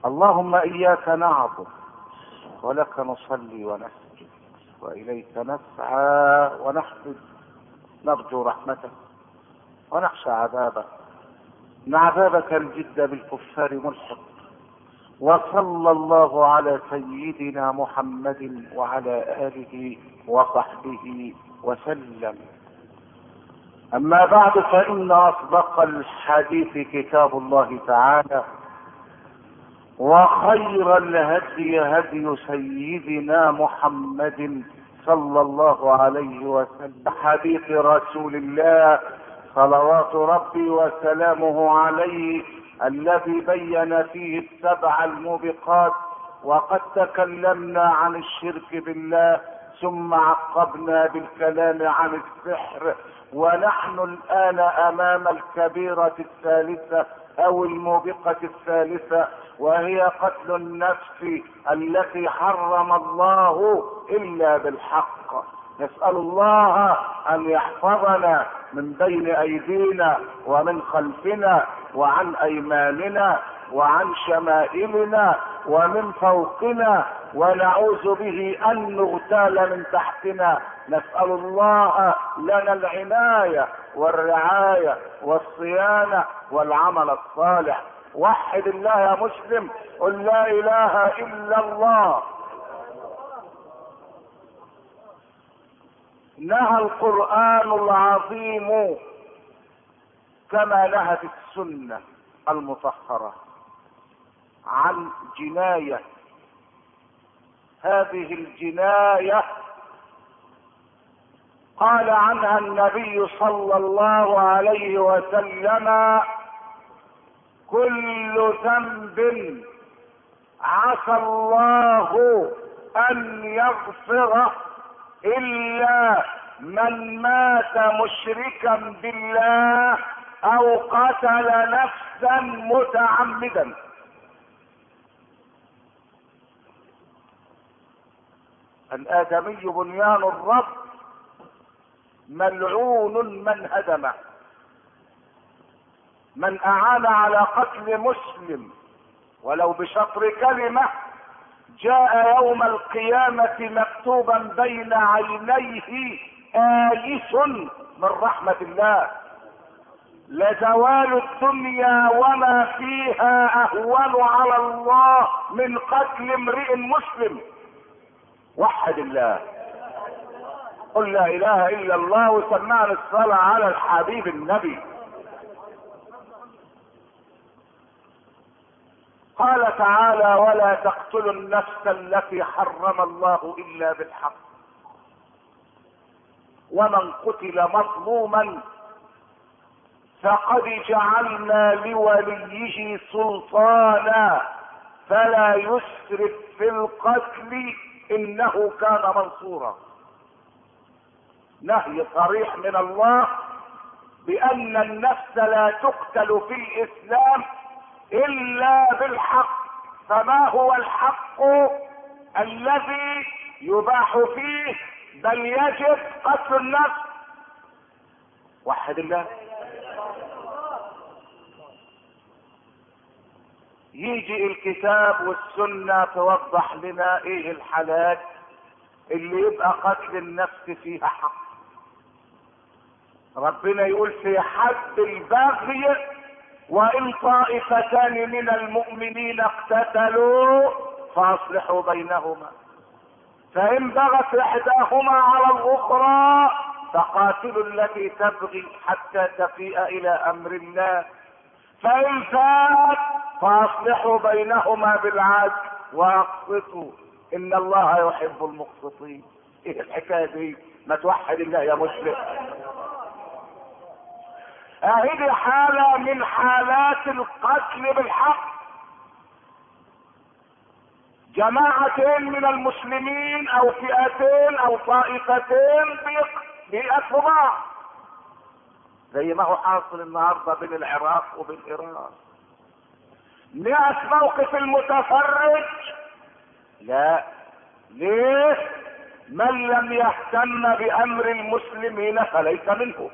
اللهم اياك نعبد ولك نصلي ونسجد واليك نسعى ونحفظ نرجو رحمتك ونخشى عذابك ان عذابك الجد بالكفار ملحق وصلى الله على سيدنا محمد وعلى اله وصحبه وسلم اما بعد فان اصدق الحديث كتاب الله تعالى وخير الهدي هدي سيدنا محمد صلى الله عليه وسلم حديث رسول الله صلوات ربي وسلامه عليه الذي بين فيه السبع الموبقات وقد تكلمنا عن الشرك بالله ثم عقبنا بالكلام عن السحر ونحن الان امام الكبيره الثالثه او الموبقه الثالثه وهي قتل النفس التي حرم الله الا بالحق نسال الله ان يحفظنا من بين ايدينا ومن خلفنا وعن ايماننا وعن شمائلنا ومن فوقنا ونعوذ به ان نغتال من تحتنا نسال الله لنا العنايه والرعايه والصيانه والعمل الصالح وحد الله يا مسلم قل لا اله الا الله نهى القران العظيم كما نهت السنه المطهره عن جنايه هذه الجنايه قال عنها النبي صلى الله عليه وسلم كل ذنب عسى الله ان يغفره الا من مات مشركا بالله او قتل نفسا متعمدا الادمي بنيان الرب ملعون من هدمه من اعان على قتل مسلم ولو بشطر كلمه جاء يوم القيامه مكتوبا بين عينيه آيس من رحمه الله لزوال الدنيا وما فيها اهون على الله من قتل امرئ مسلم وحد الله قل لا اله الا الله وسمعنا الصلاه على الحبيب النبي قال تعالى ولا تقتلوا النفس التي حرم الله الا بالحق ومن قتل مظلوما فقد جعلنا لوليه سلطانا فلا يسرف في القتل انه كان منصورا نهي صريح من الله بان النفس لا تقتل في الاسلام الا بالحق فما هو الحق الذي يباح فيه بل يجب قتل النفس وحد الله يجي الكتاب والسنة توضح لنا ايه الحالات اللي يبقى قتل النفس فيها حق ربنا يقول في حد البغي وان طائفتان من المؤمنين اقتتلوا فاصلحوا بينهما فان بغت احداهما على الاخرى فقاتلوا التي تبغي حتى تفيء الى امر الله فان فات فاصلحوا بينهما بالعدل واقسطوا ان الله يحب المقسطين ايه الحكايه دي ما توحد الله يا مسلم هذه حالة من حالات القتل بالحق جماعتين من المسلمين او فئتين او طائفتين بيقتلوا بعض زي ما هو حاصل النهارده بين العراق وبين ايران نقف موقف المتفرج لا ليه من لم يهتم بامر المسلمين فليس منهم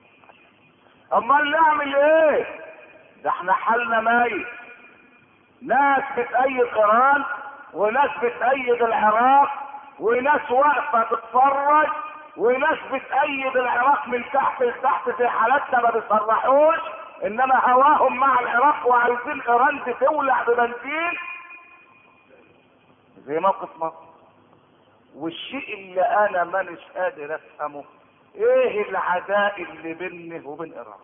امال نعمل ايه ده احنا حالنا ميت ناس بتأيد ايران وناس بتأيد العراق وناس واقفة تتفرج وناس بتأيد العراق من تحت لتحت في حالاتنا ما بيصرحوش انما هواهم مع العراق وعايزين ايران دي تولع ببنزين زي موقف مصر والشيء اللي انا مانيش قادر افهمه ايه العداء اللي بيني وبين ايران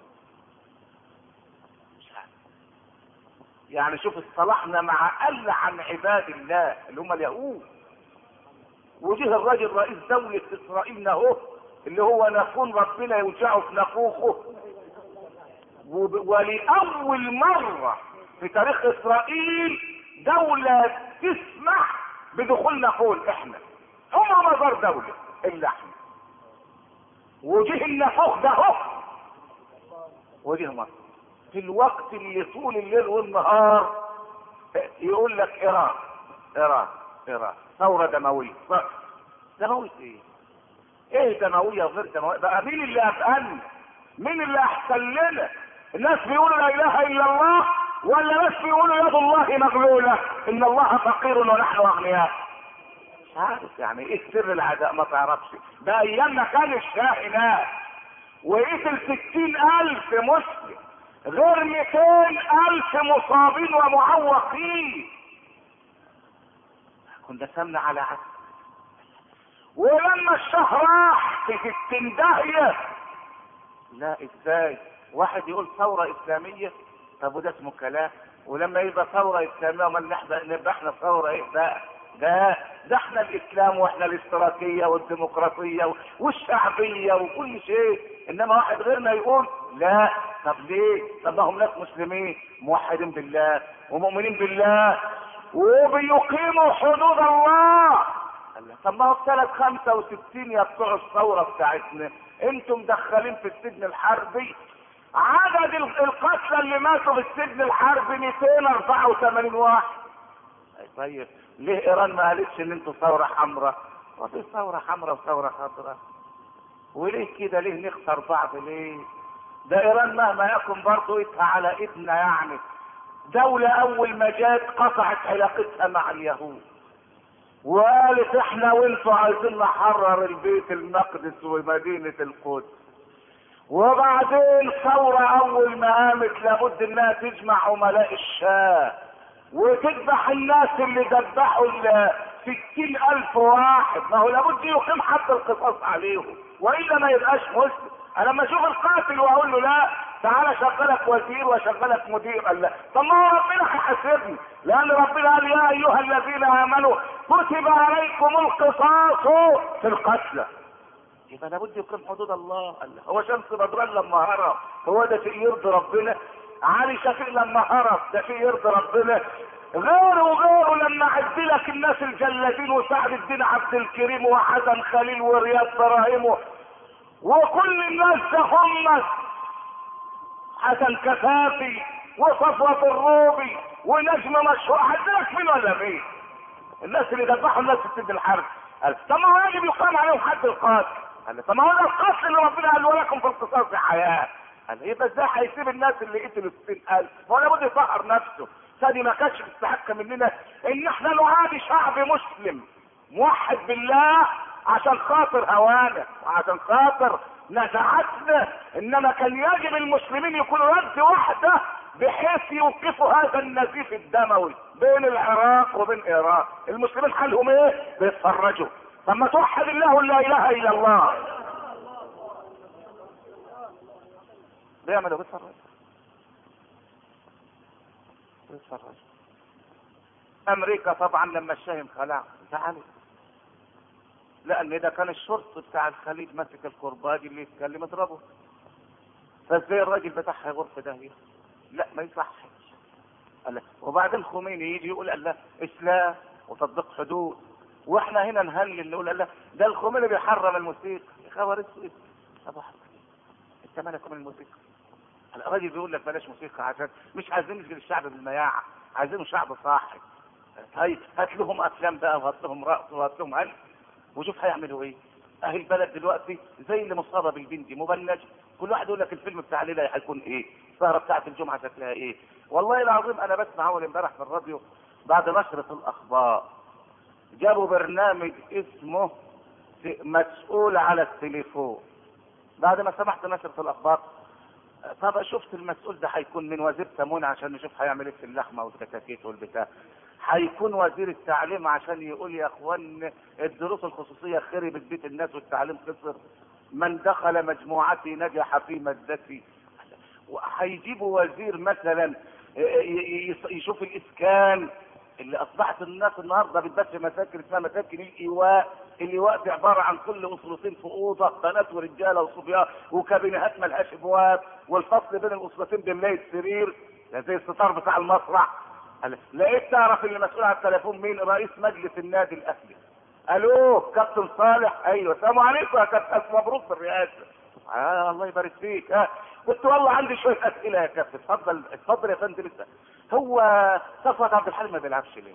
مش عارف يعني شوف اصطلحنا مع ألعن عباد الله اللي هم اليهود وجه الراجل رئيس دولة إسرائيل اهو اللي هو نافون ربنا يوجعه في نافوخه وب- ولأول مرة في تاريخ إسرائيل دولة تسمح بدخول نافون إحنا عمر ما زار دولة إلا إحنا وجه النافوخ ده اهو وجه مصر في الوقت اللي طول الليل والنهار يقول لك ايران ايران ايران ثوره دمويه دمويه ايه؟ ايه دمويه وغير دمويه؟ بقى مين اللي افقنا؟ مين اللي احسن لنا؟ الناس بيقولوا لا اله الا الله ولا ناس بيقولوا يد الله مغلوله ان الله فقير ونحن اغنياء مش عارف يعني ايه سر العداء ما تعرفش ده ايام ما كان الشاحنات وقتل ستين الف مسلم غير مئتين الف مصابين ومعوقين كنا سمنا على عدل ولما الشهر راح في ستين داهية لا ازاي واحد يقول ثورة اسلامية طب وده اسمه كلام ولما يبقى ثورة اسلامية امال نحن نبقى احنا ثورة ايه بقى ده ده احنا الاسلام واحنا الاشتراكية والديمقراطية والشعبية وكل شيء انما واحد غيرنا يقول لا طب ليه طب ما هم ناس مسلمين موحدين بالله ومؤمنين بالله وبيقيموا حدود الله قال له، طب ما هو في سنة 65 يا بتوع الثورة بتاعتنا انتم مدخلين في السجن الحربي عدد ال- القتلى اللي ماتوا في السجن الحربي 284 واحد طيب ليه ايران ما قالتش ان انتوا ثورة حمراء وفي ثورة حمراء وثورة خضراء وليه كده ليه نخسر بعض ليه ده ايران مهما يكن برضه ايدها على ايدنا يعني دولة اول ما جات قطعت علاقتها مع اليهود وقالت احنا وانتوا عايزين نحرر البيت المقدس ومدينة القدس وبعدين ثورة اول ما قامت لابد انها تجمع عملاء الشاه وتذبح الناس اللي ذبحوا ال ستين الف واحد ما هو لابد يقيم حد القصاص عليهم والا ما يبقاش مسلم انا لما اشوف القاتل واقول له لا تعالى شغلك وزير وشغلك مدير قال لا طب ما هو ربنا هيحاسبني لان ربنا قال يا ايها الذين امنوا كتب عليكم القصاص في القتلى يبقى لابد يقيم حدود الله قال لا. هو شمس بدران لما هرب هو ده شيء يرضي ربنا علي شفيق لما هرب ده شيء يرضي ربنا غيره وغيره لما عد لك الناس الجلادين وسعد الدين عبد الكريم وحسن خليل ورياض براهيم وكل الناس ده هم حسن كفافي وصفوة الروبي ونجم مشهور عدلك مين ولا مين الناس اللي ذبحوا الناس في سد الحرب قال طب ما هو يجب يقام عليهم حد القاتل قال طب ما هو ده القتل اللي ربنا قال ولكم في القصاص حياه قال يبقى ازاي هيسيب الناس اللي قتلوا 60000 هو لابد يطهر نفسه سادي ما كانش مستحق مننا ان احنا نعادي شعب مسلم موحد بالله عشان خاطر هوانا وعشان خاطر نزعتنا انما كان يجب المسلمين يكونوا يد واحده بحيث يوقفوا هذا النزيف الدموي بين العراق وبين ايران المسلمين حالهم ايه بيتفرجوا طب ما توحد الله لا اله الا الله بيعملوا بيتفرجوا بيتفرجوا امريكا طبعا لما الشاهم خلع زعلت لان ده كان الشرط بتاع الخليج ماسك الكرباج اللي يتكلم اضربه فازاي الراجل بتاعها غرفه داهيه لا ما يصحش قال لا. وبعدين خميني يجي يقول الله اسلام وتطبيق حدود واحنا هنا نهلل نقول الله ده الخميني بيحرم الموسيقى يا خبر اسود ابو حضرتك انت مالك من الموسيقى الراجل بيقول لك بلاش موسيقى عشان مش عايزين نشغل الشعب بالمياعة عايزينه شعب صاحي طيب هات لهم افلام بقى وهات لهم رقص وهات لهم علم وشوف هيعملوا ايه اهل البلد دلوقتي زي اللي مصابه بالبنت مبلج كل واحد يقول لك الفيلم بتاع الليله هيكون ايه السهره بتاعت الجمعه شكلها ايه والله العظيم انا بسمع اول امبارح في الراديو بعد نشرة الاخبار جابوا برنامج اسمه مسؤول على التليفون بعد ما سمعت نشرة الاخبار طب شفت المسؤول ده هيكون من وزير تمون عشان نشوف هيعمل ايه في اللحمه والكتاكيت والبتاع هيكون وزير التعليم عشان يقول يا اخوان الدروس الخصوصيه خربت بيت الناس والتعليم خسر من دخل مجموعتي نجح في مادتي هيجيبوا وزير مثلا يشوف الاسكان اللي اصبحت الناس النهارده بتبات في مساكن اسمها مساكن الايواء الايواء دي عباره عن كل اسرتين في اوضه بنات ورجاله وصبيان وكابينات ملهاش ابواب والفصل بين الاسرتين بنلاقي السرير زي الستار بتاع المسرح لقيت تعرف اللي مسؤول على التليفون مين رئيس مجلس النادي الاهلي الو كابتن صالح ايوه السلام عليكم يا كابتن مبروك في الرئاسه آه الله يبارك فيك آه. قلت والله عندي شويه اسئله يا كابتن اتفضل اتفضل يا فندم لسه هو صفوت عبد الحليم ما بيلعبش ليه؟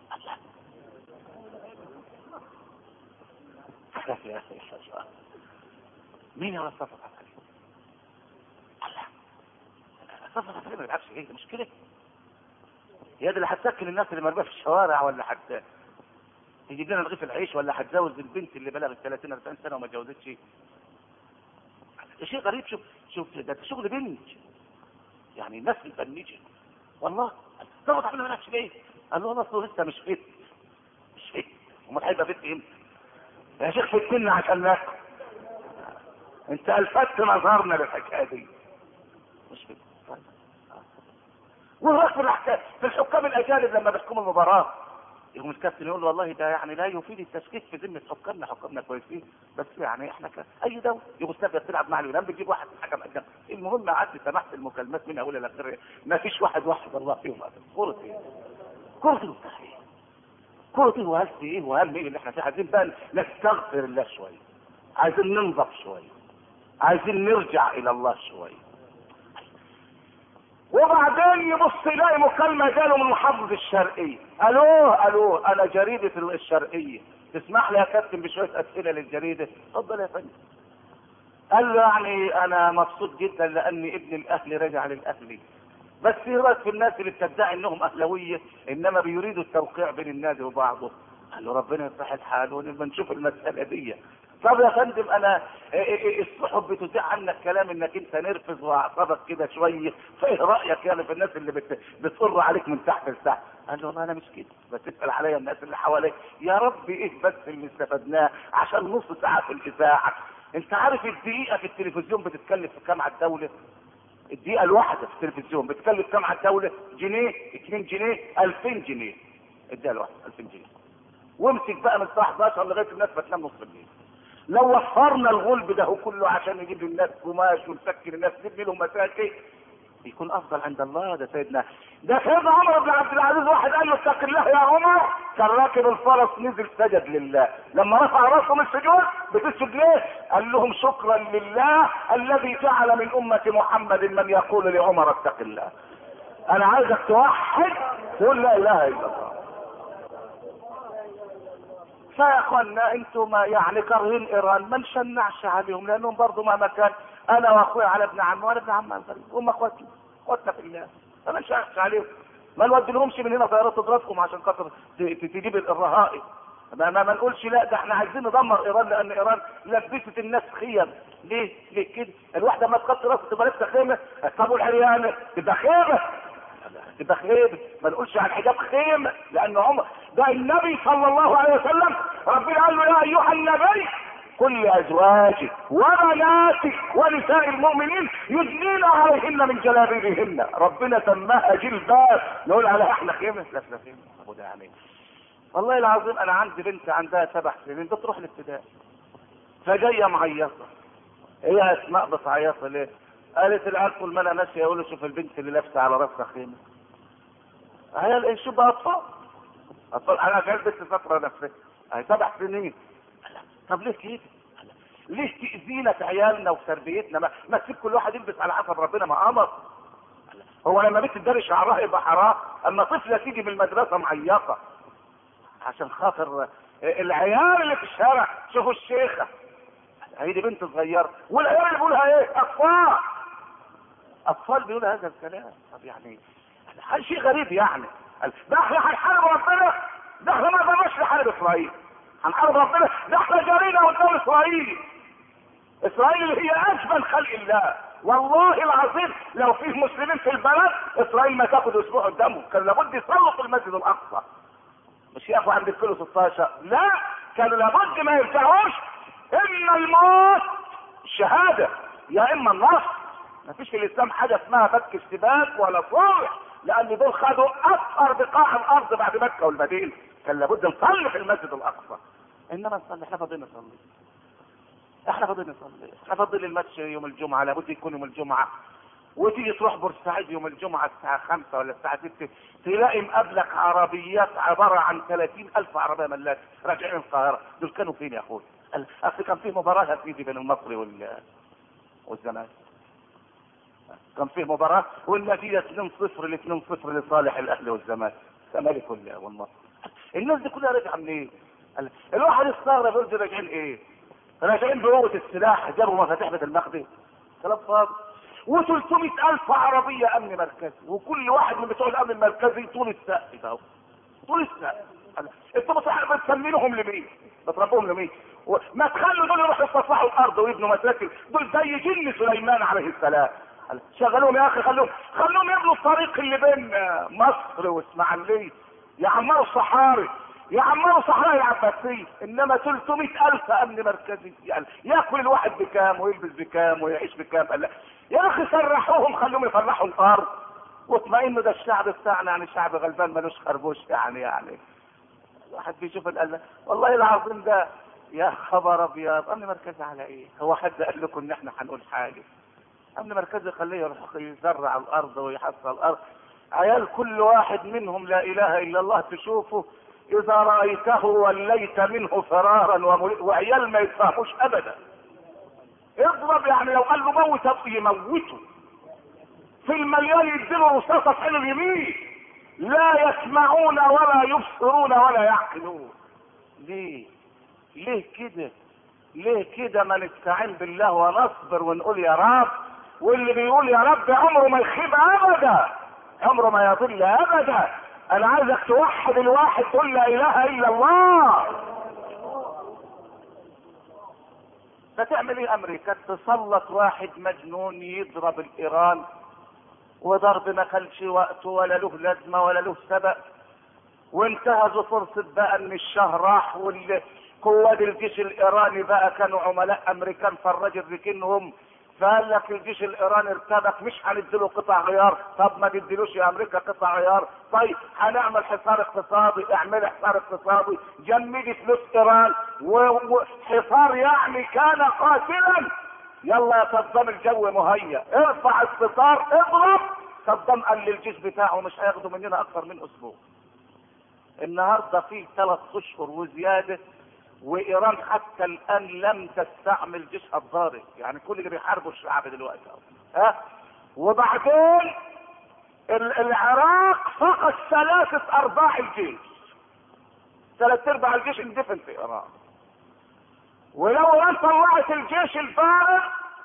مين يا صفوت عبد الحليم؟ الله صفوت عبد الحليم ما بيلعبش ليه؟ ده مشكله يا دي اللي هتسكن الناس اللي مرميه في الشوارع ولا حتى تجيب لنا رغيف العيش ولا هتزوج البنت اللي بلغت 30 40 سنه وما اتجوزتش ده شيء غريب شوف شوف ده شغل بنت يعني الناس مفنجه والله ضغط على ما نفسي ليه؟ قال له اصله لسه مش فت مش فت امال هيبقى فت امتى؟ يا شيخ فتنا عشان ناكل انت الفت نظرنا للحكايه دي مش فت طيب وهناك في الحكايه في الحكام الاجانب لما بيحكموا المباراه يقوم الكابتن يقول له والله ده يعني لا يفيد التشكيك في ذمه حكامنا حكامنا كويسين بس يعني احنا ك... اي دوله يوغوسلافيا بتلعب مع اليونان بتجيب واحد حكم اجنبي المهم قعدت سمحت المكالمات من اولها لاخرها ما فيش واحد واحد الله فيهم ابدا كره ايه؟ كره المستحيل كره ايه وهل ايه وهل مين اللي احنا فيه عايزين بقى نستغفر الله شويه عايزين ننضف شويه عايزين نرجع الى الله شويه وبعدين يبص يلاقي مكالمه جاله من محافظ الشرقيه الو الو انا جريده الشرقيه تسمح لي يا كابتن بشويه اسئله للجريده اتفضل يا فندم قال له يعني انا مبسوط جدا لان ابن الاهلي رجع للاهلي بس ايه رايك في الناس اللي بتدعي انهم اهلاويه انما بيريدوا التوقيع بين النادي وبعضه قال له ربنا يصلح الحال ونبقى نشوف المساله دي طب يا فندم انا الصحف بتذيع عنك كلام انك انت نرفز واعصابك كده شويه فايه رايك يعني في الناس اللي بت... بتصر عليك من تحت لتحت قال له والله انا مش كده بتسال عليا الناس اللي حواليك يا رب ايه بس اللي استفدناه عشان نص ساعه في الاذاعه انت عارف الدقيقه في التلفزيون بتتكلف في كام على الدوله الدقيقه الواحده في التلفزيون بتكلف كام على الدوله جنيه 2 جنيه 2000 جنيه الدقيقه الواحده 2000 جنيه وامسك بقى من الساعه 11 لغايه الناس بتنام نص الليل لو وفرنا الغلب ده كله عشان نجيب للناس قماش ونسكن الناس نبني لهم مساكن يكون افضل عند الله ده سيدنا ده سيدنا عمر بن عبد العزيز واحد قال له اتق الله يا عمر كان راكب الفرس نزل سجد لله لما رفع راسه من السجود بتسجد ليه؟ قال لهم شكرا لله الذي جعل من امه محمد من يقول لعمر اتق الله انا عايزك توحد تقول لا اله الا الله فيا اخوانا انتم يعني كارهين ايران ما نشنعش عليهم لانهم برضه مهما كان انا واخويا على ابن عم وانا ابن عم هم اخواتنا اخواتنا في الله فما نشنعش عليهم ما نودي لهمش من هنا طيارات تضربكم عشان خاطر تجيب الرهائن ما, ما, ما نقولش لا ده احنا عايزين ندمر ايران لان ايران لبست الناس خيم ليه؟ ليه كده؟ الواحده ما تغطي راسها تبقى لابسه خيمه طب والعريانه تبقى خيمه تبقى خيمه ما نقولش على الحجاب خيمه لان عمر ده النبي صلى الله عليه وسلم ربنا قال له يا ايها النبي كل ازواجك وبناتك ونساء المؤمنين يدنين عليهن من جلابيبهن ربنا سماها جلباب نقول عليها احنا خيمه لا لا خيمه ابو ده يعني والله العظيم انا عندي بنت عندها سبع سنين بتروح الابتدائي فجايه معيطه هي اسماء بتعيط ليه؟ قالت العيال طول ما انا ماشيه يقولوا شوف البنت اللي لابسه على راسها خيمه هي شوف بقى اطفال اطفال انا كانت بنت فتره نفسها هي سبع سنين طب ليه كده؟ ليه تأذينا في عيالنا وفي تربيتنا ما, ما تسيب كل واحد يلبس على حسب ربنا ما امر هو لما بنت تداري شعرها يبقى حرام اما طفله تيجي من المدرسه معيطه عشان خاطر العيال اللي في الشارع شوفوا الشيخه هي دي بنت صغيره والعيال اللي بيقولها ايه اطفال اطفال بيقولوا هذا الكلام طب يعني شيء غريب يعني ده احنا هنحارب ربنا ده احنا ما قدرناش نحارب اسرائيل هنحارب ربنا ده احنا جارينا قدام اسرائيل اسرائيل اللي هي اجمل خلق الله والله العظيم لو فيه مسلمين في البلد اسرائيل ما تاخد اسبوع قدامهم كان لابد يصلوا في المسجد الاقصى مش يقفوا عند الكيلو 16 لا كانوا لابد ما يرجعوش اما الموت الشهاده يا اما النصر ما فيش في الاسلام حاجه اسمها فك اشتباك ولا صلح لان دول خدوا اكثر بقاع الارض بعد مكه والمدينه كان لابد نصلي في المسجد الاقصى انما نصلي احنا فاضيين نصلي احنا فاضيين نصلي احنا فاضيين الماتش يوم الجمعه لابد يكون يوم الجمعه وتيجي تروح بورسعيد يوم الجمعة الساعة خمسة ولا الساعة ستة تلاقي مقابلك عربيات عبارة عن ثلاثين ألف عربية ملاك راجعين القاهرة دول كانوا فين يا أخوي؟ أصل كان في مباراة يا سيدي بين المصري وال والزمالك كان في مباراة والنتيجة 2-0 ل 2-0 لصالح الأهلي والزمالك الزمالك والمصري الناس دي كلها راجعة منين؟ إيه؟ الواحد استغرب يقول دول راجعين إيه؟ راجعين بقوة السلاح جابوا مفاتيح بيت المقدس كلام فاضي و300 ألف عربية أمن مركزي وكل واحد من بتوع الأمن المركزي طول السقف ده طول السقف انتوا بتصحوا بتسمينهم لمين؟ بتربوهم لمين؟ ما تخلوا دول يروحوا يستصلحوا الأرض ويبنوا مساكن دول زي جن سليمان عليه السلام شغلوهم يا أخي خلوهم خلوهم يبنوا الطريق اللي بين مصر واسماعيلية يعمروا الصحاري يعمروا صحراء العباسية انما 300 الف امن مركزي يعني ياكل الواحد بكام ويلبس بكام ويعيش بكام قال لا يا اخي سرحوهم خلوهم يفرحوا الارض واطمئنوا ده الشعب بتاعنا يعني شعب غلبان ملوش خربوش يعني يعني الواحد بيشوف القلب والله العظيم ده يا خبر ابيض امن مركزي على ايه؟ هو حد قال لكم ان احنا هنقول حاجه امن مركزي خليه يروح يزرع الارض ويحصل الارض عيال كل واحد منهم لا اله الا الله تشوفه اذا رايته وليت منه فرارا وعيال ما يتفهموش ابدا اضرب يعني لو قال له موت يموته في المليان يديله رصاصه في عين اليمين لا يسمعون ولا يبصرون ولا يعقلون ليه ليه كده ليه كده ما نستعين بالله ونصبر ونقول يا رب واللي بيقول يا رب عمره ما يخيب ابدا عمره ما يضل ابدا انا عايزك توحد الواحد تقول لا اله الا الله فتعمل ايه امريكا تسلط واحد مجنون يضرب الايران وضرب ما خلش وقته ولا له لازمه ولا له سبب وانتهزوا فرصه بقى ان الشهر راح والقوات الجيش الايراني بقى كانوا عملاء امريكان فالراجل ركنهم فقال لك الجيش الايراني ارتبك مش هنديله قطع غيار طب ما تديلوش يا امريكا قطع غيار طيب هنعمل حصار اقتصادي اعمل حصار اقتصادي جمدي فلوس ايران وحصار يعني كان قاتلا يلا يا صدام الجو مهيأ ارفع الستار اضرب صدام قال للجيش بتاعه مش هياخدوا مننا اكثر من اسبوع النهارده في ثلاث اشهر وزياده وايران حتى الان لم تستعمل جيشها الضارب يعني كل اللي بيحاربوا الشعب دلوقتي ها وبعدين العراق فقد ثلاثة ارباع الجيش ثلاث ارباع الجيش اندفن في ايران ولو ايران طلعت الجيش الفارغ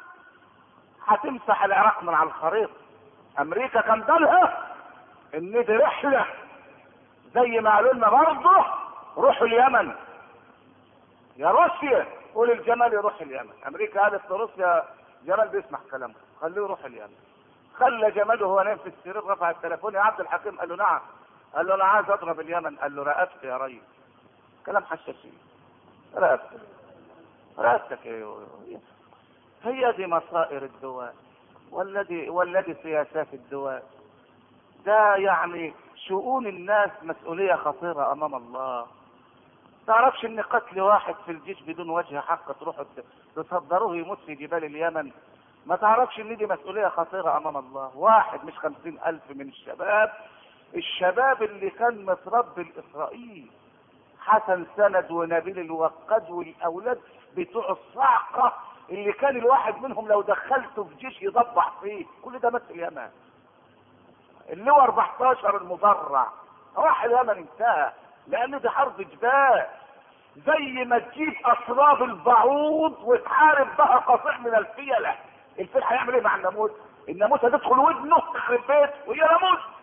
هتمسح العراق من على الخريطة امريكا كان بالها ان دي رحلة زي ما قالوا لنا برضه روحوا اليمن يا روسيا قول الجمال يروح اليمن امريكا قالت لروسيا جمال بيسمع كلامكم خليه يروح اليمن خلى جمال وهو نايم في السرير رفع التليفون يا عبد الحكيم قال له نعم قال له انا عايز اضرب اليمن قال له رقبت يا ريس كلام حشاشين رقبتك رقبتك ايه هي دي مصائر الدول والذي والذي سياسات الدول ده يعني شؤون الناس مسؤولية خطيرة أمام الله تعرفش ان قتل واحد في الجيش بدون وجه حق تروحوا تصدروه يموت في جبال اليمن ما تعرفش ان دي مسؤولية خطيرة امام الله واحد مش خمسين الف من الشباب الشباب اللي كان متربي الاسرائيل حسن سند ونبيل الوقاد والاولاد بتوع الصعقة اللي كان الواحد منهم لو دخلته في جيش يضبع فيه كل ده مثل اليمن اللي هو 14 المضرع راح اليمن انتهى لان دي حرب جبال زي ما تجيب اصلاب البعوض وتحارب بها قطيع من الفيلة الفيل هيعمل ايه مع الناموس الناموس هتدخل ودنه تخرب بيت وهي ناموس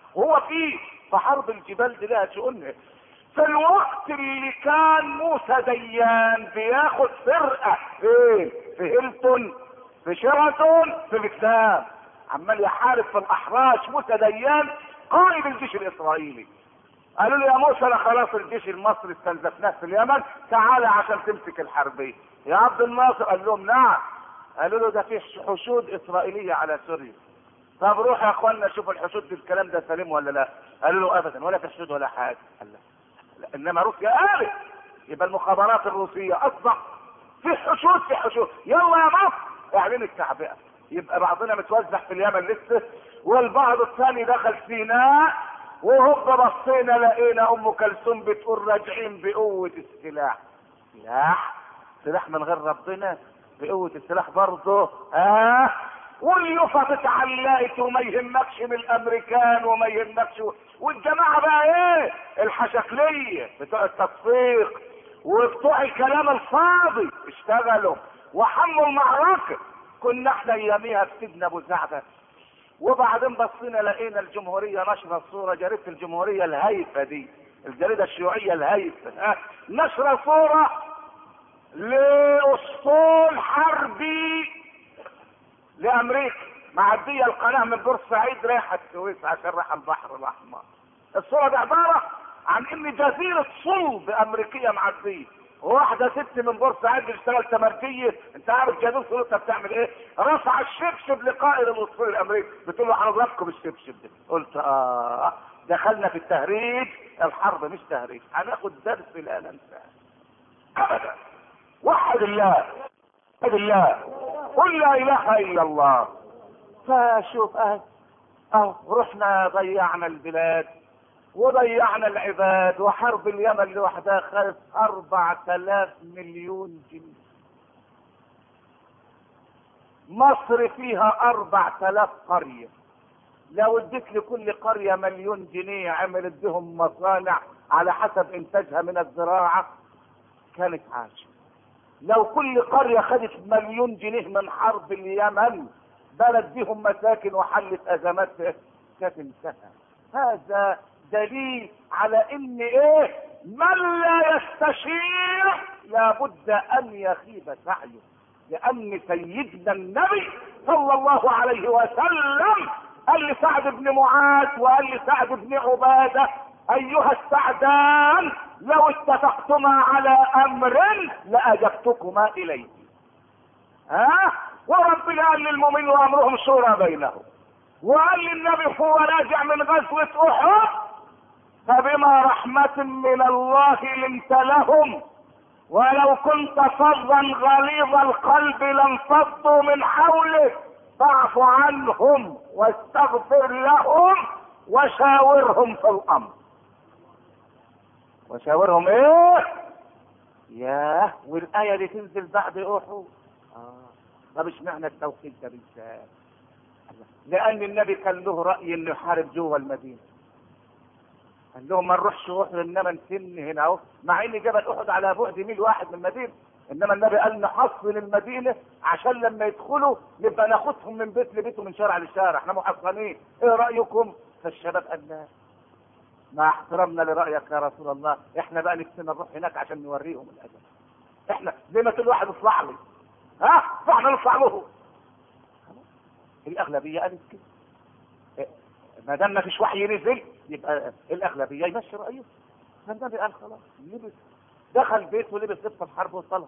وهو في في حرب الجبال دي لها شؤونها في الوقت اللي كان موسى ديان بياخد فرقة فين في هيلتون في شيراتون في فيتنام عمال يحارب في الاحراش موسى ديان قائد الجيش الاسرائيلي قالوا له يا موسى لا خلاص الجيش المصري استنزفناه في اليمن تعالى عشان تمسك الحربيه يا عبد الناصر قال لهم نعم قالوا له ده في حشود اسرائيليه على سوريا طب روح يا اخوانا شوف الحشود دي الكلام ده سليم ولا لا قالوا له ابدا ولا في حشود ولا حاجه قال لا. لا انما روسيا قالت يبقى المخابرات الروسيه اصبح في حشود في حشود يلا يا مصر اعلن التعبئه يبقى بعضنا متوزع في اليمن لسه والبعض الثاني دخل سيناء وهوب بصينا لقينا ام كلثوم بتقول راجعين بقوه السلاح سلاح سلاح من غير ربنا بقوه السلاح برضه ها آه واليوفا اتعلقت وما يهمكش من الامريكان وما يهمكش والجماعه بقى ايه الحشكليه بتوع التصفيق وبتوع الكلام الفاضي اشتغلوا وحموا المعركه كنا احنا اياميها في سيدنا ابو سعده وبعدين بصينا لقينا الجمهوريه نشره صوره جريده الجمهوريه الهايفه دي الجريده الشيوعيه الهايفه ها نشره صوره لاسطول حربي لامريكا معديه القناه من بورسعيد رايحه السويس عشان رايحه البحر الاحمر الصوره دي عباره عن ان جزيره صلب امريكيه معديه واحده ست من بورسعيد بتشتغل تمرجيه انت عارف جدول صورتها بتعمل ايه رفع الشبشب لقائد الاسطول الامريكي بتقول له هنضربكم بالشبشب ده قلت اه دخلنا في التهريج الحرب مش تهريج هناخد درس لا ننساه ابدا وحد الله وحد الله قل لا اله الا الله فشوف اه اه رحنا ضيعنا البلاد وضيعنا العباد وحرب اليمن لوحدها خلف أربع تلاف مليون جنيه مصر فيها أربع تلاف قرية لو اديت لكل قرية مليون جنيه عملت بهم مصانع على حسب انتاجها من الزراعة كانت عايشة لو كل قرية خدت مليون جنيه من حرب اليمن بلد بهم مساكن وحلت ازماتها كانت انتهى هذا دليل على ان ايه من لا يستشير لابد ان يخيب سعيه لان سيدنا النبي صلى الله عليه وسلم قال لسعد بن معاذ وقال لسعد بن عباده ايها السعدان لو اتفقتما على امر لاجبتكما اليه ها وربنا قال للمؤمن وامرهم شورى بينهم وقال للنبي هو راجع من غزوه احد فبما رحمة من الله لنت لهم ولو كنت فظا غليظ القلب لانفضوا من حولك فاعف عنهم واستغفر لهم وشاورهم في الامر وشاورهم ايه ياه والايه دي تنزل بعد احد اه طب اشمعنى التوحيد ده بالذات لان النبي كان له راي انه يحارب جوه المدينه قال لهم ما نروحش احد انما نسن هنا اهو مع ان جبل احد على بعد ميل واحد من المدينه انما النبي قال نحصن المدينه عشان لما يدخلوا نبقى ناخدهم من بيت لبيت ومن شارع لشارع احنا محصنين ايه رايكم فالشباب قال لا مع احترامنا لرايك يا رسول الله احنا بقى نفسنا نروح هناك عشان نوريهم الادب احنا زي ما تقول واحد اطلع لي ها فاحنا نطلع له الاغلبيه قالت كده ما دام ما فيش وحي نزل يبقى الاغلبيه يمشي رايه فالنبي قال خلاص لبس دخل بيته ولبس لبس الحرب وصلى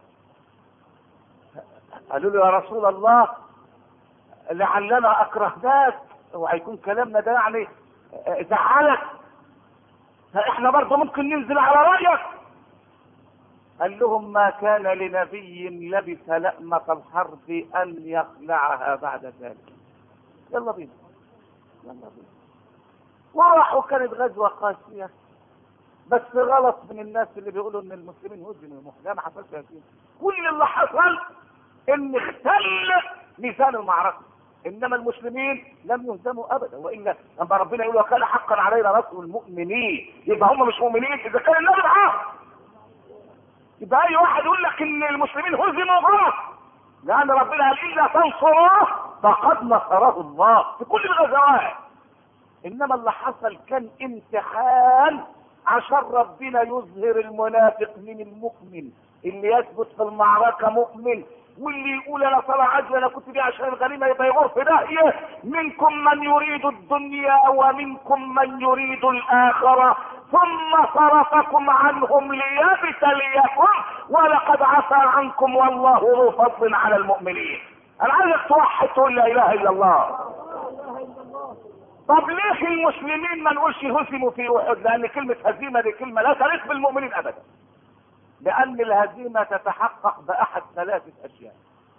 قالوا له يا رسول الله لعلنا اكرهناك وهيكون كلامنا ده يعني زعلك فاحنا برضه ممكن ننزل على رايك قال لهم ما كان لنبي لبث لأمة الحرب أن يخلعها بعد ذلك يلا بينا يلا بينا وراحوا كانت غزوة قاسية بس غلط من الناس اللي بيقولوا ان المسلمين هزموا المحكمة لا ما حصلش يا سيدي كل اللي حصل ان اختل ميزان المعركة انما المسلمين لم يهزموا ابدا والا لما ربنا يقول وكان حقا علينا نصر المؤمنين يبقى هم مش مؤمنين اذا كان النبي معاهم يبقى اي واحد يقول لك ان المسلمين هزموا غلط لان ربنا قال الا تنصروه فقد نصره الله في كل الغزوات انما اللي حصل كان امتحان عشان ربنا يظهر المنافق من المؤمن اللي يثبت في المعركة مؤمن واللي يقول انا طلع عجل انا كنت دي عشان الغنيمه يبقى يغور في داهيه منكم من يريد الدنيا ومنكم من يريد الاخره ثم صرفكم عنهم ليبتليكم ولقد عفى عنكم والله ذو فضل على المؤمنين انا عايزك توحد تقول لا اله الا الله طب ليه المسلمين ما نقولش هزموا في احد لان كلمه هزيمه دي كلمه لا تليق بالمؤمنين ابدا لأن الهزيمة تتحقق بأحد ثلاثة أشياء.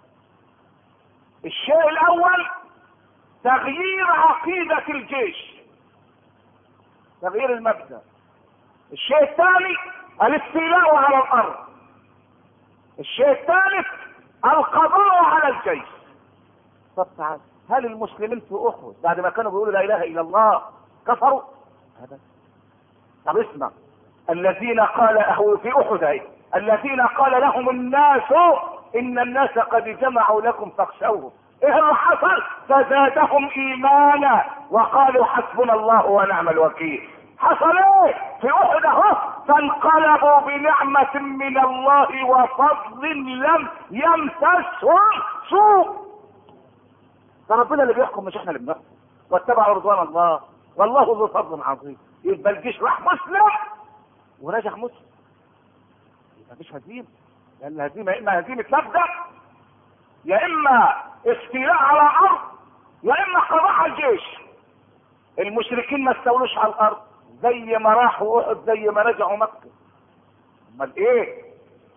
الشيء الأول تغيير عقيدة الجيش. تغيير المبدأ. الشيء الثاني الاستيلاء على الأرض. الشيء الثالث القضاء على الجيش. طب تعال هل المسلمين في أحد بعد ما كانوا بيقولوا لا إله إلا الله كفروا؟ هذا طب اسمع الذين قال أهو في أحد أهي الذين قال لهم الناس إن الناس قد جمعوا لكم فاخشوهم إيه اللي حصل؟ فزادهم إيمانا وقالوا حسبنا الله ونعم الوكيل حصل ايه في احد اهو فانقلبوا بنعمة من الله وفضل لم يمسسهم سوء ده ربنا اللي بيحكم مش احنا اللي بنحكم واتبعوا رضوان الله والله ذو فضل عظيم يبقى الجيش راح مسلم ونجح مسلم يبقى مفيش هزيمه لان الهزيمه يا اما هزيمه مبدا يا اما استيلاء على ارض يا اما قضاء على الجيش المشركين ما استولوش على الارض زي ما راحوا احد زي ما رجعوا مكه امال ايه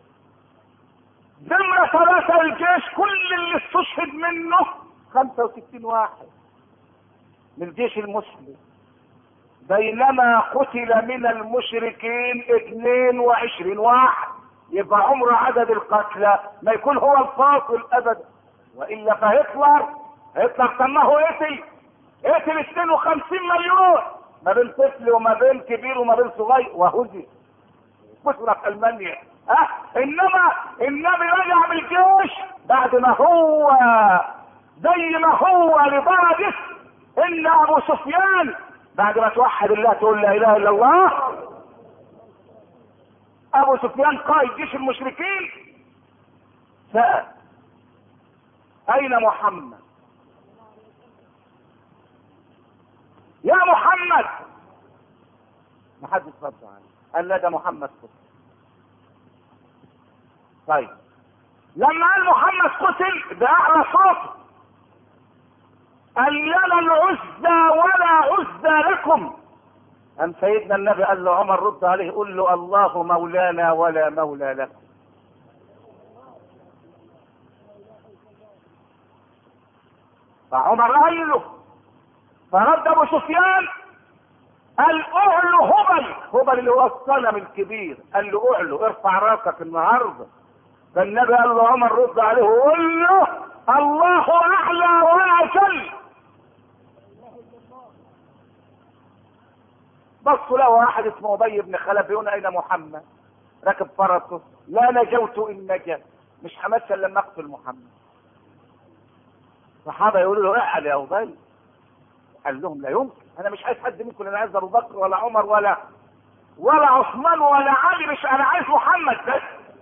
ضمن ثلاثة الجيش كل اللي استشهد منه 65 واحد من الجيش المسلم بينما قتل من المشركين 22 واحد يبقى عمر عدد القتلى ما يكون هو الفاصل ابدا والا فهتلر هتلر سماه قتل قتل 52 مليون ما بين طفل وما بين كبير وما بين صغير وهزم بشرى في المانيا ها انما النبي رجع بالجيش بعد ما هو زي ما هو لدرجه ان ابو سفيان بعد ما توحد الله تقول لا اله الا الله ابو سفيان قائد جيش المشركين سأل اين محمد يا محمد ما حدش رد عليه قال لا ده محمد قتل طيب لما قال محمد قتل بأعلى صوت قال لنا العزى ولا عزى لكم أم سيدنا النبي قال له عمر رد عليه قل له الله مولانا ولا مولى لكم فعمر قال له فرد ابو سفيان قال اعلو هبل هبل اللي هو الصنم الكبير قال له اعلو ارفع راسك النهارده فالنبي قال له عمر رد عليه وقول له الله اعلى واجل بصوا له واحد اسمه ابي بن خلف يقول اين محمد راكب فرسه لا نجوت ان نجا مش همثل لما اقتل محمد الصحابه يقولوا له اعل يا ابي قال لهم لا يمكن انا مش عايز حد منكم انا عايز ابو بكر ولا عمر ولا ولا عثمان ولا علي مش انا عايز محمد بس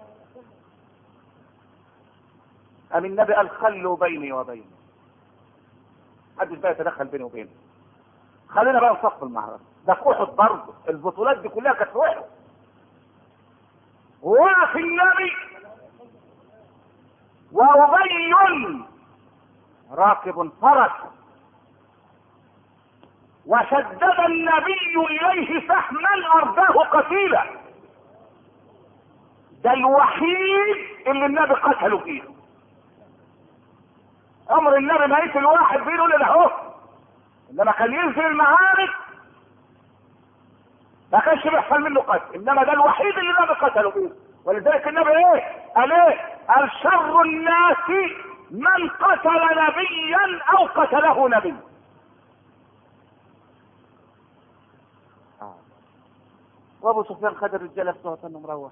قام النبي قال خلوا بيني وبينه محدش بقى يتدخل بيني وبينه خلينا بقى نصف المعركه ده في احد برضه البطولات دي كلها كانت في احد ووقف النبي وابي راكب فرس وشدد النبي اليه سهما ارضاه قتيلا ده الوحيد اللي النبي قتله فيه امر النبي ما يقتل واحد بيقول له اهو انما كان ينزل المعارك ما كانش بيحصل منه قتل انما ده الوحيد اللي النبي قتله فيه ولذلك النبي ايه قال ايه قال شر الناس من قتل نبيا او قتله نبي وابو سفيان خد الرجاله بتوعه انه مروح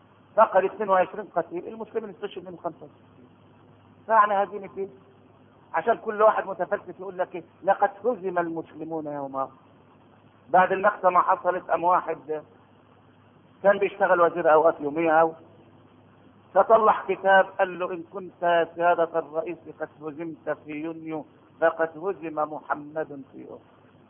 فقد 22 قتيل المسلمين استشهد منهم 65 فعني هزيمه ايه؟ عشان كل واحد متفلسف يقول لك ايه لقد هزم المسلمون يوم بعد النكسه ما حصلت ام واحد كان بيشتغل وزير اوقات يوميها فطلع كتاب قال له ان كنت يا سياده الرئيس قد هزمت في يونيو فقد هزم محمد في احد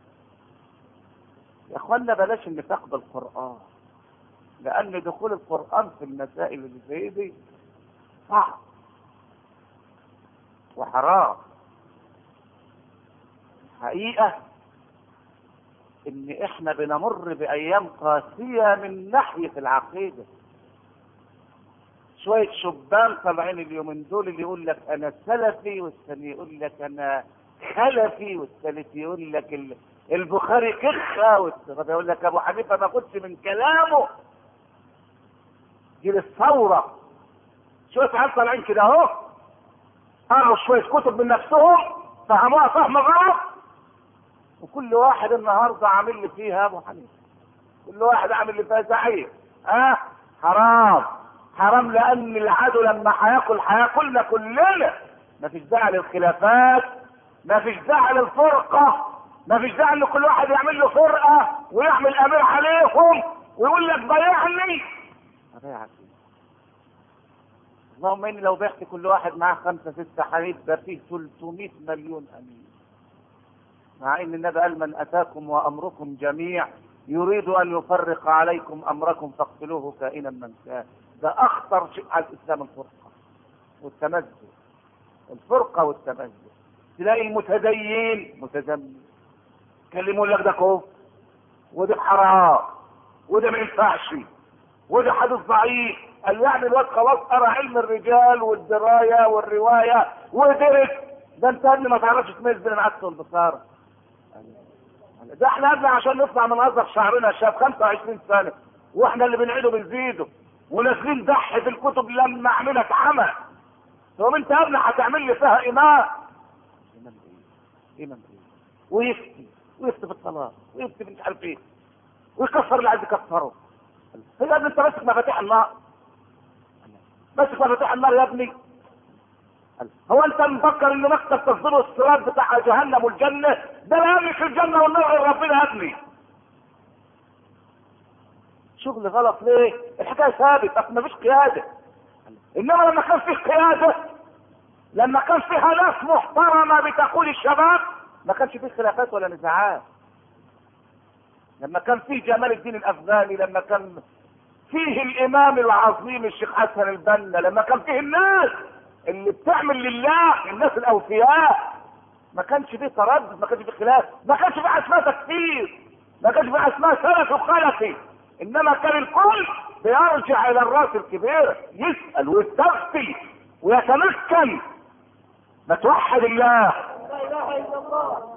يا اخوانا بلاش النفاق بالقران لان دخول القران في المسائل اللي زي دي صعب وحرام حقيقه ان احنا بنمر بايام قاسيه من ناحيه العقيده شويه شبان طالعين اليومين دول اللي يقول لك انا سلفي والثاني يقول لك انا خلفي والثالث يقول لك ال- البخاري كخه والثالث يقول لك ابو حنيفه ما كنتش من كلامه جيل الثوره شويه عيال طالعين كده اهو قروا شويه كتب من نفسهم فهموها فهم غلط وكل واحد النهارده عامل لي فيها ابو حنيفه كل واحد عامل لي فيها زعيم اه حرام حرام لان العدو لما هياكل هياكلنا كلنا مفيش داعي للخلافات مفيش داعي للفرقه مفيش داعي ان كل واحد يعمل له فرقه ويعمل امير عليهم ويقول لك ضيعني اضيعك إيه؟ اللهم اني لو بعت كل واحد معاه خمسه سته هيبقى فيه 300 مليون امين مع ان النبي قال من اتاكم وامركم جميع يريد ان يفرق عليكم امركم فاقتلوه كائنا من كان ده اخطر شيء على الاسلام الفرقه والتمزق الفرقه والتمزق تلاقي المتدين متزمت يكلموا لك ده كفر وده حرام وده ما ينفعش وده حديث ضعيف قال يعني الواد خلاص قرا علم الرجال والدرايه والروايه ودرس ده انت قبل ما تعرفش تميز بين العدس والبصاره ده احنا قبل عشان نطلع من ازرق شعرنا شاب 25 سنه واحنا اللي بنعيده بنزيده ونازلين ضحي في الكتب لما عملت عمى طب انت قبل هتعمل لي فيها امام امام ايه؟ امام ايه؟ ويفتي ويفتي في الصلاه ويفتي في مش عارف ايه ويكفر اللي عايز يكفره هي يا ابني انت ماسك مفاتيح النار ماسك مفاتيح النار يا ابني هو انت مفكر ان مكتب تصدير الصراط بتاع جهنم والجنه ده لا يملك الجنه والنار غير ربنا يا ابني شغل غلط ليه؟ الحكايه ثابت اصل مفيش قياده انما لما كان فيه قياده لما كان فيها ناس محترمه بتقول الشباب ما كانش فيه خلافات ولا نزاعات لما كان فيه جمال الدين الافغاني لما كان فيه الامام العظيم الشيخ حسن البنا لما كان فيه الناس اللي بتعمل لله الناس الاوفياء ما كانش فيه تردد ما كانش فيه خلاف ما كانش فيه اسماء تكفير ما كانش فيه اسماء سلف وخلفي انما كان الكل بيرجع الى الراس الكبير يسال ويستفتي ويتمكن ما توحد الله لا اله الا الله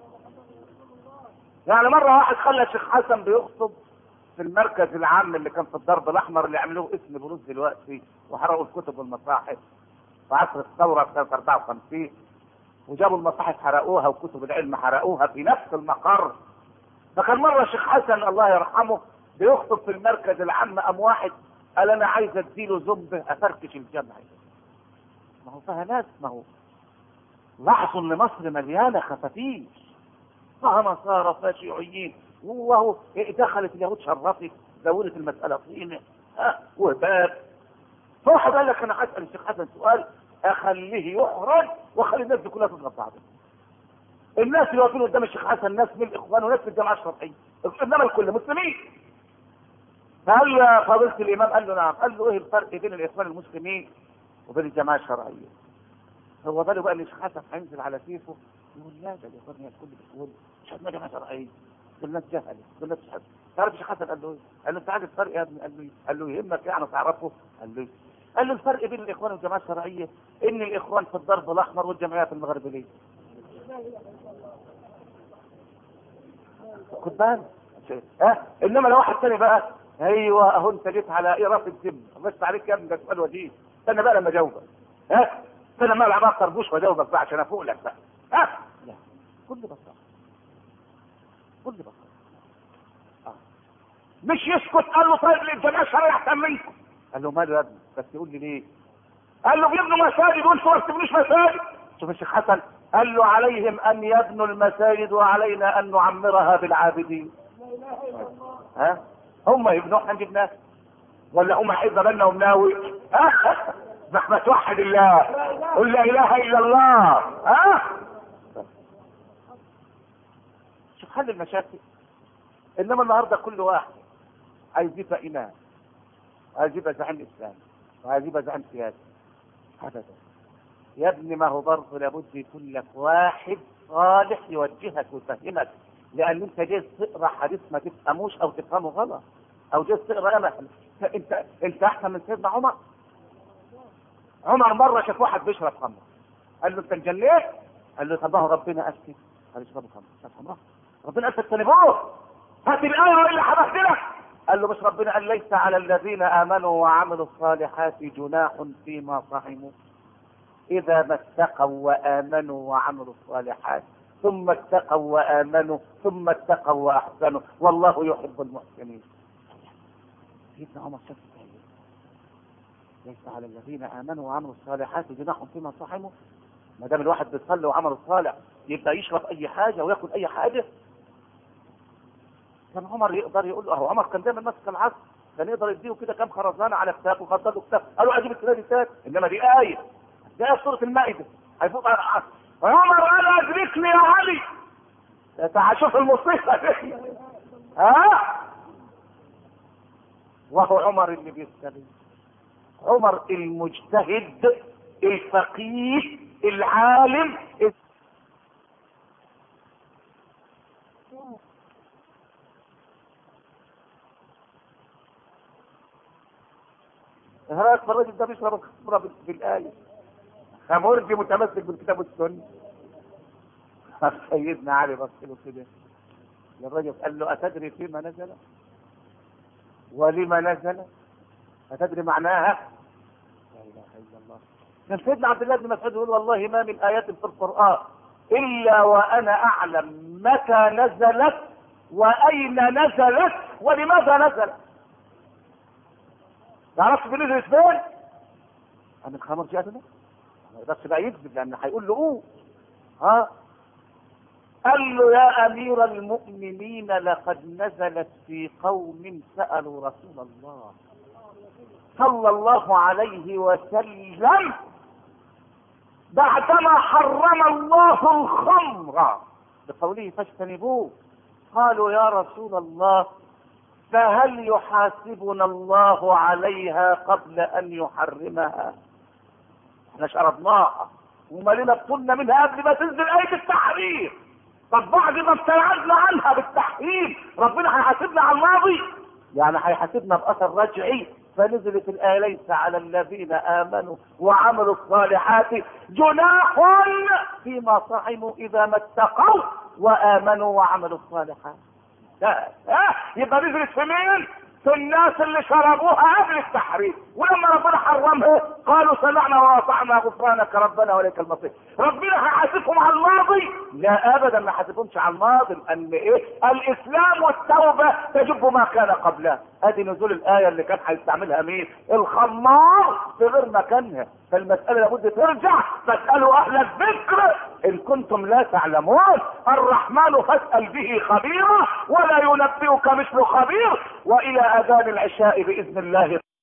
يعني مرة واحد خلى الشيخ حسن بيخطب في المركز العام اللي كان في الضرب الأحمر اللي عملوه اسم بروز دلوقتي وحرقوا الكتب والمصاحف في عصر الثورة في سنة 54 وجابوا المصاحف حرقوها وكتب العلم حرقوها في نفس المقر فكان مرة الشيخ حسن الله يرحمه بيخطب في المركز العام قام واحد قال أنا عايز أديله زنبه أفركش الجمع ما هو فيها ناس ما هو لاحظوا إن مصر مليانة خفافيش فنصارى فشيوعيين وهو دخلت اليهود شرفت زودت المسألة طينة ها وباب فواحد قال لك انا هسأل الشيخ حسن سؤال اخليه يحرج واخلي الناس دي كلها تضرب بعضها الناس اللي واقفين قدام الشيخ حسن ناس من الاخوان وناس من الجماعه الشرعيه انما الكل مسلمين فقال يا فضيله الامام قال له نعم قال له ايه الفرق بين الاخوان المسلمين وبين الجماعه الشرعيه هو باله بقى ان الشيخ حسن هينزل على كيفه يقول لا ده الاخوان هي الكل بتقول مش عندنا جماعه شرعيه دول ناس جهله دول ناس مش عارف تعرف الشيخ حسن قال له ايه؟ قال له انت عارف الفرق يا ابني قال له إيه؟ قال له يهمك يعني تعرفه قال له إيه؟ قال له الفرق بين الاخوان والجماعه الشرعيه ان الاخوان في الضرب الاحمر والجمعيات المغربيه خد بالك ها انما لو واحد تاني بقى ايوه اهو انت جيت على ايه راس الدم بس عليك يا ابني ده سؤال وجيه استنى بقى لما اجاوبك ها استنى ما العب بقى طربوش واجاوبك بقى عشان افوق لك بقى ها لا كل بساطه كل بساطه آه. مش يسكت قال له طيب الجماعه الشرعيه احسن منكم قال له ماله يا ابني بس يقول لي ليه قال له بيبنوا مساجد وانتوا ما بتبنوش مساجد شوف الشيخ حسن قال له عليهم ان يبنوا المساجد وعلينا ان نعمرها بالعابدين لا اله الا الله ها هم يبنوا احنا جبناه ولا هم حزب بالنا ومناوي ها ما توحد الله قل لا اله الا الله ها شوف حل المشاكل انما النهارده كل واحد عايز يبقى امام عايز يبقى زعيم اسلامي وعايز يبقى زعيم سياسي ابدا يا ابني ما هو برضه لابد يكون لك واحد صالح يوجهك ويفهمك لان انت جاي تقرا حديث ما تفهموش او تفهمه غلط او جاي تقرا انا انت انت احسن من سيدنا عمر عمر مره شاف واحد بيشرب خمر قال له انت اتجنيت قال له طب ما هو ربنا قال كده قال له اشربوا خمر شرب خمره ربنا قال تجتنبوه هات الايه والا حبست لك قال له مش ربنا قال ليس على الذين امنوا وعملوا الصالحات جناح فيما صحموا اذا ما اتقوا وامنوا وعملوا الصالحات ثم اتقوا وامنوا ثم اتقوا واحسنوا والله يحب المحسنين سيدنا عمر شاف الآية. ليس على الذين امنوا وعملوا الصالحات جناح فيما صحموا ما دام الواحد بيصلي وعمل الصالح يبقى يشرب اي حاجه وياكل اي حاجه كان عمر يقدر يقول له اهو عمر كان دايما ماسك العصر كان يقدر يديه كده كام خرزانه على كتاب وخطط له كتاب قالوا اجيب الكتاب دي تاني انما دي ايه دي ايه سوره المائده هيفوت على العصر عمر قال ادركني يا علي تعال شوف المصيبه دي ها وهو عمر اللي بيستبين عمر المجتهد الفقيه العالم رايك في الراجل ده بيشرب الخمره بال- بالايه خمرجي متمسك بالكتاب والسنه سيدنا علي بص له كده للرجل قال له اتدري فيما نزل ولما نزل أتدري معناها؟ لا إله إلا الله. كان سيدنا عبد الله بن مسعود يقول والله ما من آيات في القرآن إلا وأنا أعلم متى نزلت وأين نزلت ولماذا نزلت. تعرفش في نزلت فين؟ عن الخمر جاءتنا؟ ما يقدرش بقى يكذب لأن هيقول له أوه ها قال له يا امير المؤمنين لقد نزلت في قوم سالوا رسول الله صلى الله عليه وسلم بعدما حرم الله الخمر بقوله فاجتنبوه قالوا يا رسول الله فهل يحاسبنا الله عليها قبل ان يحرمها احنا شربناها ومالنا بطولنا منها قبل ما تنزل آية التحريم طب بعد ما ابتعدنا عنها بالتحريم ربنا هيحاسبنا على الماضي يعني هيحاسبنا بأثر رجعي فنزلت الآية ليس على الذين آمنوا وعملوا الصالحات جناح فيما صحموا إذا ما اتقوا وآمنوا وعملوا الصالحات لا ها يبقى نزلت في مين؟ في الناس اللي شربوها قبل التحريم ولما ربنا حرمها قالوا سمعنا واطعنا غفرانك ربنا واليك المصير ربنا هيحاسبهم على الماضي لا ابدا ما حاسبهمش على الماضي لان ايه الاسلام والتوبه تجب ما كان قبلها ادي نزول الايه اللي كان هيستعملها مين الخمار في غير مكانها فالمساله لابد ترجع فاسالوا اهل الذكر ان كنتم لا تعلمون الرحمن فاسال به خبيرا ولا ينبئك مثل خبير والى اذان العشاء باذن الله